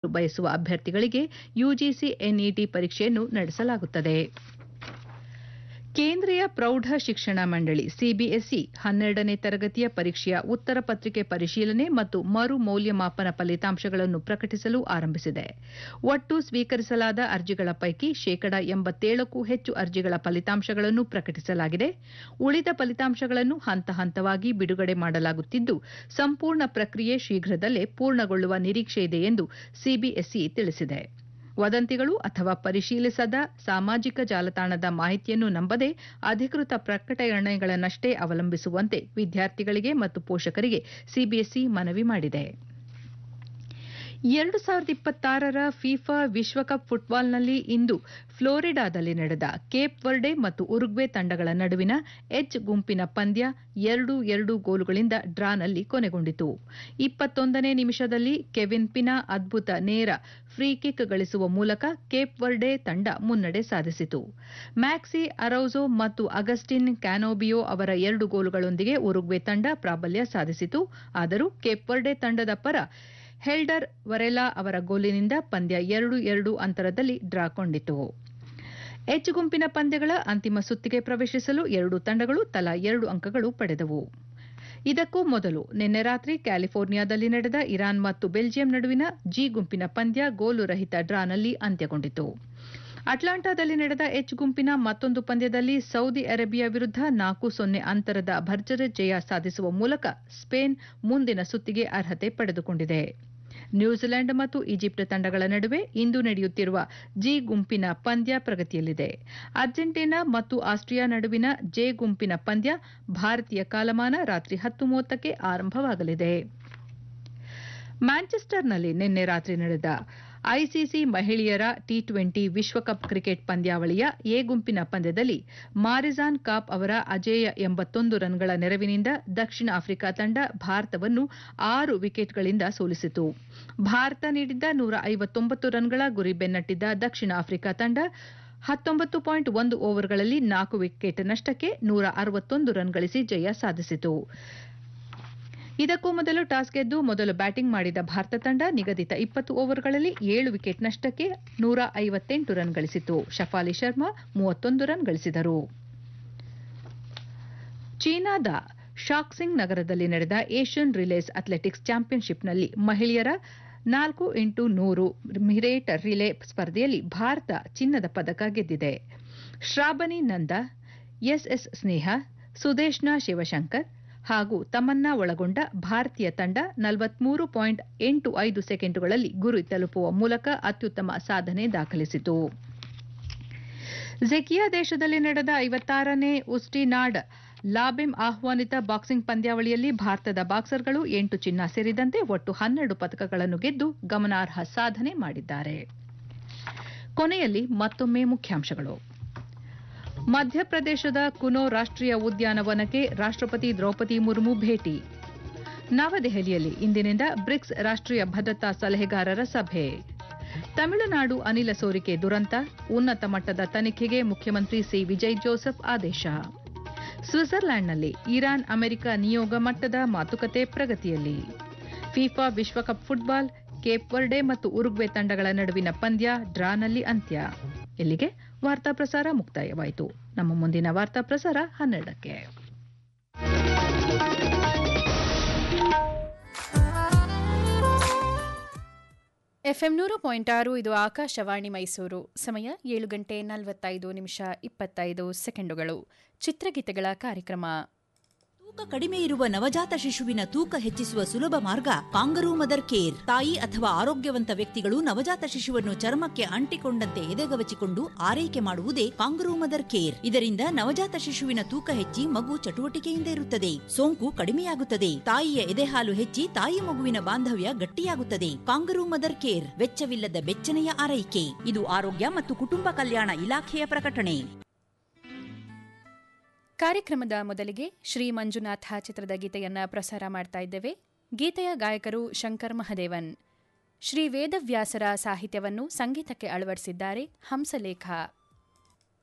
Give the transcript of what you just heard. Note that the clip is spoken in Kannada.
ಬಯಸುವ ಅಭ್ಯರ್ಥಿಗಳಿಗೆ ಯುಜಿಸಿ ಎನ್ಇಟಿ ಪರೀಕ್ಷೆಯನ್ನು ನಡೆಸಲಾಗುತ್ತದೆ ಕೇಂದ್ರೀಯ ಪ್ರೌಢ ಶಿಕ್ಷಣ ಮಂಡಳಿ ಸಿಬಿಎಸ್ಇ ಹನ್ನೆರಡನೇ ತರಗತಿಯ ಪರೀಕ್ಷೆಯ ಉತ್ತರ ಪತ್ರಿಕೆ ಪರಿಶೀಲನೆ ಮತ್ತು ಮರು ಮೌಲ್ಯಮಾಪನ ಫಲಿತಾಂಶಗಳನ್ನು ಪ್ರಕಟಿಸಲು ಆರಂಭಿಸಿದೆ ಒಟ್ಟು ಸ್ವೀಕರಿಸಲಾದ ಅರ್ಜಿಗಳ ಪೈಕಿ ಶೇಕಡ ಎಂಬತ್ತೇಳಕ್ಕೂ ಹೆಚ್ಚು ಅರ್ಜಿಗಳ ಫಲಿತಾಂಶಗಳನ್ನು ಪ್ರಕಟಿಸಲಾಗಿದೆ ಉಳಿದ ಫಲಿತಾಂಶಗಳನ್ನು ಹಂತ ಹಂತವಾಗಿ ಬಿಡುಗಡೆ ಮಾಡಲಾಗುತ್ತಿದ್ದು ಸಂಪೂರ್ಣ ಪ್ರಕ್ರಿಯೆ ಶೀಘ್ರದಲ್ಲೇ ಪೂರ್ಣಗೊಳ್ಳುವ ನಿರೀಕ್ಷೆಯಿದೆ ಎಂದು ಸಿಬಿಎಸ್ಇ ತಿಳಿಸಿದೆ ವದಂತಿಗಳು ಅಥವಾ ಪರಿಶೀಲಿಸದ ಸಾಮಾಜಿಕ ಜಾಲತಾಣದ ಮಾಹಿತಿಯನ್ನು ನಂಬದೆ ಅಧಿಕೃತ ಪ್ರಕಟಣೆಗಳನ್ನಷ್ಟೇ ಅವಲಂಬಿಸುವಂತೆ ವಿದ್ಯಾರ್ಥಿಗಳಿಗೆ ಮತ್ತು ಪೋಷಕರಿಗೆ ಸಿಬಿಎಸ್ಇ ಮನವಿ ಮಾಡಿದೆ ಎರಡು ಸಾವಿರದ ಇಪ್ಪತ್ತಾರರ ಫಿಫಾ ವಿಶ್ವಕಪ್ ಫುಟ್ಬಾಲ್ನಲ್ಲಿ ಇಂದು ಫ್ಲೋರಿಡಾದಲ್ಲಿ ನಡೆದ ಕೇಪ್ ವರ್ಡೆ ಮತ್ತು ಉರುಗ್ವೆ ತಂಡಗಳ ನಡುವಿನ ಎಚ್ ಗುಂಪಿನ ಪಂದ್ಯ ಎರಡು ಎರಡು ಗೋಲುಗಳಿಂದ ಡ್ರಾನಲ್ಲಿ ಕೊನೆಗೊಂಡಿತು ಇಪ್ಪತ್ತೊಂದನೇ ನಿಮಿಷದಲ್ಲಿ ಕೆವಿನ್ ಪಿನಾ ಅದ್ಭುತ ನೇರ ಫ್ರೀ ಕಿಕ್ ಗಳಿಸುವ ಮೂಲಕ ಕೇಪ್ ವರ್ಡೆ ತಂಡ ಮುನ್ನಡೆ ಸಾಧಿಸಿತು ಮ್ಯಾಕ್ಸಿ ಅರೌಜೋ ಮತ್ತು ಅಗಸ್ಟಿನ್ ಕ್ಯಾನೋಬಿಯೋ ಅವರ ಎರಡು ಗೋಲುಗಳೊಂದಿಗೆ ಉರುಗ್ವೆ ತಂಡ ಪ್ರಾಬಲ್ಯ ಸಾಧಿಸಿತು ಆದರೂ ಕೇಪ್ ವರ್ಡೆ ತಂಡದ ಪರ ಹೆಲ್ಡರ್ ವರೆಲಾ ಅವರ ಗೋಲಿನಿಂದ ಪಂದ್ಯ ಎರಡು ಎರಡು ಅಂತರದಲ್ಲಿ ಡ್ರಾ ಕೊಂಡಿತು ಎಚ್ ಗುಂಪಿನ ಪಂದ್ಯಗಳ ಅಂತಿಮ ಸುತ್ತಿಗೆ ಪ್ರವೇಶಿಸಲು ಎರಡೂ ತಂಡಗಳು ತಲಾ ಎರಡು ಅಂಕಗಳು ಪಡೆದವು ಇದಕ್ಕೂ ಮೊದಲು ನಿನ್ನೆ ರಾತ್ರಿ ಕ್ಯಾಲಿಫೋರ್ನಿಯಾದಲ್ಲಿ ನಡೆದ ಇರಾನ್ ಮತ್ತು ಬೆಲ್ಜಿಯಂ ನಡುವಿನ ಜಿ ಗುಂಪಿನ ಪಂದ್ಯ ಗೋಲು ರಹಿತ ಡ್ರಾನಲ್ಲಿ ಅಂತ್ಯಗೊಂಡಿತು ಅಟ್ಲಾಂಟಾದಲ್ಲಿ ನಡೆದ ಎಚ್ ಗುಂಪಿನ ಮತ್ತೊಂದು ಪಂದ್ಯದಲ್ಲಿ ಸೌದಿ ಅರೇಬಿಯಾ ವಿರುದ್ಧ ನಾಲ್ಕು ಸೊನ್ನೆ ಅಂತರದ ಭರ್ಜರಿ ಜಯ ಸಾಧಿಸುವ ಮೂಲಕ ಸ್ಪೇನ್ ಮುಂದಿನ ಸುತ್ತಿಗೆ ಅರ್ಹತೆ ಪಡೆದುಕೊಂಡಿದೆ ನ್ಯೂಜಿಲೆಂಡ್ ಮತ್ತು ಈಜಿಪ್ಟ್ ತಂಡಗಳ ನಡುವೆ ಇಂದು ನಡೆಯುತ್ತಿರುವ ಜಿ ಗುಂಪಿನ ಪಂದ್ಯ ಪ್ರಗತಿಯಲ್ಲಿದೆ ಅರ್ಜೆಂಟೀನಾ ಮತ್ತು ಆಸ್ಟ್ರಿಯಾ ನಡುವಿನ ಜೆ ಗುಂಪಿನ ಪಂದ್ಯ ಭಾರತೀಯ ಕಾಲಮಾನ ರಾತ್ರಿ ಹತ್ತು ಮೂವತ್ತಕ್ಕೆ ಆರಂಭವಾಗಲಿದೆ ಮ್ಯಾಂಚೆಸ್ಟರ್ನಲ್ಲಿ ನಿನ್ನೆ ರಾತ್ರಿ ನಡೆದ ಐಸಿಸಿ ಮಹಿಳೆಯರ ಟಿ ಟ್ವೆಂಟಿ ವಿಶ್ವಕಪ್ ಕ್ರಿಕೆಟ್ ಪಂದ್ಯಾವಳಿಯ ಎ ಗುಂಪಿನ ಪಂದ್ಯದಲ್ಲಿ ಮಾರಿಜಾನ್ ಕಾಪ್ ಅವರ ಅಜೇಯ ಎಂಬತ್ತೊಂದು ರನ್ಗಳ ನೆರವಿನಿಂದ ದಕ್ಷಿಣ ಆಫ್ರಿಕಾ ತಂಡ ಭಾರತವನ್ನು ಆರು ವಿಕೆಟ್ಗಳಿಂದ ಸೋಲಿಸಿತು ಭಾರತ ನೀಡಿದ್ದ ನೂರ ಐವತ್ತೊಂಬತ್ತು ರನ್ಗಳ ಗುರಿ ಬೆನ್ನಟ್ಟಿದ್ದ ದಕ್ಷಿಣ ಆಫ್ರಿಕಾ ತಂಡ ಹತ್ತೊಂಬತ್ತು ಪಾಯಿಂಟ್ ಒಂದು ಓವರ್ಗಳಲ್ಲಿ ನಾಲ್ಕು ವಿಕೆಟ್ ನಷ್ಟಕ್ಕೆ ನೂರ ಅರವತ್ತೊಂದು ರನ್ ಗಳಿಸಿ ಜಯ ಸಾಧಿಸಿತು ಇದಕ್ಕೂ ಮೊದಲು ಟಾಸ್ ಗೆದ್ದು ಮೊದಲು ಬ್ಯಾಟಿಂಗ್ ಮಾಡಿದ ಭಾರತ ತಂಡ ನಿಗದಿತ ಇಪ್ಪತ್ತು ಓವರ್ಗಳಲ್ಲಿ ಏಳು ವಿಕೆಟ್ ನಷ್ಟಕ್ಕೆ ನೂರ ಐವತ್ತೆಂಟು ರನ್ ಗಳಿಸಿತು ಶಫಾಲಿ ಶರ್ಮಾ ಮೂವತ್ತೊಂದು ರನ್ ಗಳಿಸಿದರು ಚೀನಾದ ಶಾಕ್ಸಿಂಗ್ ನಗರದಲ್ಲಿ ನಡೆದ ಏಷ್ಯನ್ ರಿಲೇಸ್ ಅಥ್ಲೆಟಿಕ್ಸ್ ಚಾಂಪಿಯನ್ಶಿಪ್ನಲ್ಲಿ ಮಹಿಳೆಯರ ನಾಲ್ಕು ಇಂಟು ನೂರು ಮಿರೇಟ್ ರಿಲೇ ಸ್ಪರ್ಧೆಯಲ್ಲಿ ಭಾರತ ಚಿನ್ನದ ಪದಕ ಗೆದ್ದಿದೆ ಶ್ರಾಬನಿ ನಂದ ಎಸ್ಎಸ್ ಸ್ನೇಹ ಸುದೇಶ್ನಾ ಶಿವಶಂಕರ್ ಹಾಗೂ ತಮ್ಮನ್ನ ಒಳಗೊಂಡ ಭಾರತೀಯ ತಂಡ ನಲವತ್ಮೂರು ಪಾಯಿಂಟ್ ಎಂಟು ಐದು ಸೆಕೆಂಡುಗಳಲ್ಲಿ ಗುರಿ ತಲುಪುವ ಮೂಲಕ ಅತ್ಯುತ್ತಮ ಸಾಧನೆ ದಾಖಲಿಸಿತು ಝೆಕಿಯಾ ದೇಶದಲ್ಲಿ ನಡೆದ ಐವತ್ತಾರನೇ ಉಸ್ಟಿನಾಡ್ ಲಾಬೆಮ್ ಆಹ್ವಾನಿತ ಬಾಕ್ಸಿಂಗ್ ಪಂದ್ಯಾವಳಿಯಲ್ಲಿ ಭಾರತದ ಬಾಕ್ಸರ್ಗಳು ಎಂಟು ಚಿನ್ನ ಸೇರಿದಂತೆ ಒಟ್ಟು ಹನ್ನೆರಡು ಪದಕಗಳನ್ನು ಗೆದ್ದು ಗಮನಾರ್ಹ ಸಾಧನೆ ಮಾಡಿದ್ದಾರೆ ಕೊನೆಯಲ್ಲಿ ಮತ್ತೊಮ್ಮೆ ಮುಖ್ಯಾಂಶಗಳು ಮಧ್ಯಪ್ರದೇಶದ ಕುನೋ ರಾಷ್ಟೀಯ ಉದ್ಯಾನವನಕ್ಕೆ ರಾಷ್ಟಪತಿ ದ್ರೌಪದಿ ಮುರ್ಮು ಭೇಟಿ ನವದೆಹಲಿಯಲ್ಲಿ ಇಂದಿನಿಂದ ಬ್ರಿಕ್ಸ್ ರಾಷ್ಟೀಯ ಭದ್ರತಾ ಸಲಹೆಗಾರರ ಸಭೆ ತಮಿಳುನಾಡು ಅನಿಲ ಸೋರಿಕೆ ದುರಂತ ಉನ್ನತ ಮಟ್ಟದ ತನಿಖೆಗೆ ಮುಖ್ಯಮಂತ್ರಿ ಸಿ ವಿಜಯ್ ಜೋಸೆಫ್ ಆದೇಶ ಸ್ವಿಟ್ಜರ್ಲ್ಯಾಂಡ್ನಲ್ಲಿ ಇರಾನ್ ಅಮೆರಿಕ ನಿಯೋಗ ಮಟ್ಟದ ಮಾತುಕತೆ ಪ್ರಗತಿಯಲ್ಲಿ ಫಿಫಾ ವಿಶ್ವಕಪ್ ಫುಟ್ಬಾಲ್ ಕೇಪ್ ವರ್ಡೆ ಮತ್ತು ಉರುಗ್ವೆ ತಂಡಗಳ ನಡುವಿನ ಪಂದ್ಯ ಡ್ರಾನಲ್ಲಿ ಅಂತ್ಯ ಇಲ್ಲಿಗೆ ವಾರ್ತಾ ಪ್ರಸಾರ ಮುಕ್ತಾಯವಾಯಿತು ನಮ್ಮ ಮುಂದಿನ ವಾರ್ತಾ ಪ್ರಸಾರ ಹನ್ನೆರಡಕ್ಕೆ ಎಫ್ಎಂ ನೂರು ಪಾಯಿಂಟ್ ಆರು ಇದು ಆಕಾಶವಾಣಿ ಮೈಸೂರು ಸಮಯ ಏಳು ಗಂಟೆ ನಲವತ್ತೈದು ನಿಮಿಷ ಇಪ್ಪತ್ತೈದು ಸೆಕೆಂಡುಗಳು ಚಿತ್ರಗೀತೆಗಳ ಕಾರ್ಯಕ್ರಮ ತೂಕ ಕಡಿಮೆ ಇರುವ ನವಜಾತ ಶಿಶುವಿನ ತೂಕ ಹೆಚ್ಚಿಸುವ ಸುಲಭ ಮಾರ್ಗ ಕಾಂಗರೂ ಮದರ್ ಕೇರ್ ತಾಯಿ ಅಥವಾ ಆರೋಗ್ಯವಂತ ವ್ಯಕ್ತಿಗಳು ನವಜಾತ ಶಿಶುವನ್ನು ಚರ್ಮಕ್ಕೆ ಅಂಟಿಕೊಂಡಂತೆ ಎದೆಗವಚಿಕೊಂಡು ಆರೈಕೆ ಮಾಡುವುದೇ ಕಾಂಗರೂ ಮದರ್ ಕೇರ್ ಇದರಿಂದ ನವಜಾತ ಶಿಶುವಿನ ತೂಕ ಹೆಚ್ಚಿ ಮಗು ಚಟುವಟಿಕೆಯಿಂದ ಇರುತ್ತದೆ ಸೋಂಕು ಕಡಿಮೆಯಾಗುತ್ತದೆ ತಾಯಿಯ ಎದೆಹಾಲು ಹೆಚ್ಚಿ ತಾಯಿ ಮಗುವಿನ ಬಾಂಧವ್ಯ ಗಟ್ಟಿಯಾಗುತ್ತದೆ ಕಾಂಗರೂ ಮದರ್ ಕೇರ್ ವೆಚ್ಚವಿಲ್ಲದ ಬೆಚ್ಚನೆಯ ಆರೈಕೆ ಇದು ಆರೋಗ್ಯ ಮತ್ತು ಕುಟುಂಬ ಕಲ್ಯಾಣ ಇಲಾಖೆಯ ಪ್ರಕಟಣೆ ಕಾರ್ಯಕ್ರಮದ ಮೊದಲಿಗೆ ಶ್ರೀ ಮಂಜುನಾಥ ಚಿತ್ರದ ಗೀತೆಯನ್ನ ಪ್ರಸಾರ ಮಾಡ್ತಾ ಇದ್ದೇವೆ ಗೀತೆಯ ಗಾಯಕರು ಶಂಕರ್ ಮಹದೇವನ್ ಶ್ರೀ ವೇದವ್ಯಾಸರ ಸಾಹಿತ್ಯವನ್ನು ಸಂಗೀತಕ್ಕೆ ಅಳವಡಿಸಿದ್ದಾರೆ ಹಂಸಲೇಖ